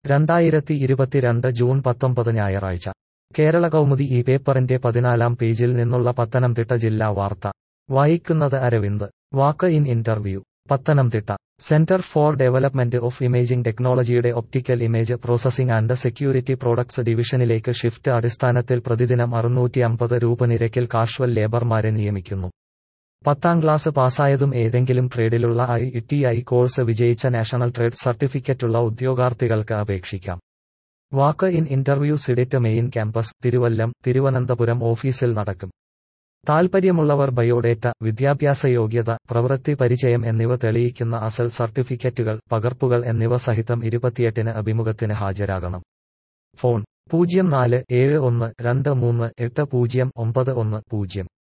രണ്ടായിരത്തി ഇരുപത്തിരണ്ട് ജൂൺ പത്തൊമ്പത് ഞായറാഴ്ച കേരള കൗമുദി ഈ പേപ്പറിന്റെ പതിനാലാം പേജിൽ നിന്നുള്ള പത്തനംതിട്ട ജില്ലാ വാർത്ത വായിക്കുന്നത് Aravind walk in interview Pathanamthitta centre for development of imaging ടെക്നോളജിയുടെ optical image processing and security products ഡിവിഷനിലേക്ക് ഷിഫ്റ്റ് അടിസ്ഥാനത്തിൽ പ്രതിദിനം അറുന്നൂറ്റി അമ്പത് രൂപ നിരക്കിൽ കാഷ്വൽ ലേബർമാരെ നിയമിക്കുന്നു പത്താം ക്ലാസ് പാസ്സായതും ഏതെങ്കിലും ട്രേഡിലുള്ള ഐ ടി ഐ കോഴ്സ് വിജയിച്ച നാഷണൽ ട്രേഡ് സർട്ടിഫിക്കറ്റുള്ള ഉദ്യോഗാർത്ഥികൾക്ക് അപേക്ഷിക്കാം walk in interview CDIT main campus Thiruvallam Thiruvananthapuram ഓഫീസിൽ നടക്കും താൽപ്പര്യമുള്ളവർ ബയോഡേറ്റ വിദ്യാഭ്യാസ യോഗ്യത പ്രവൃത്തി പരിചയം എന്നിവ തെളിയിക്കുന്ന അസൽ സർട്ടിഫിക്കറ്റുകൾ പകർപ്പുകൾ എന്നിവ സഹിതം ഇരുപത്തിയെട്ടിന് അഭിമുഖത്തിന് ഹാജരാകണം ഫോൺ പൂജ്യം നാല് ഏഴ് ഒന്ന് രണ്ട് മൂന്ന് എട്ട് പൂജ്യം ഒമ്പത് ഒന്ന് പൂജ്യം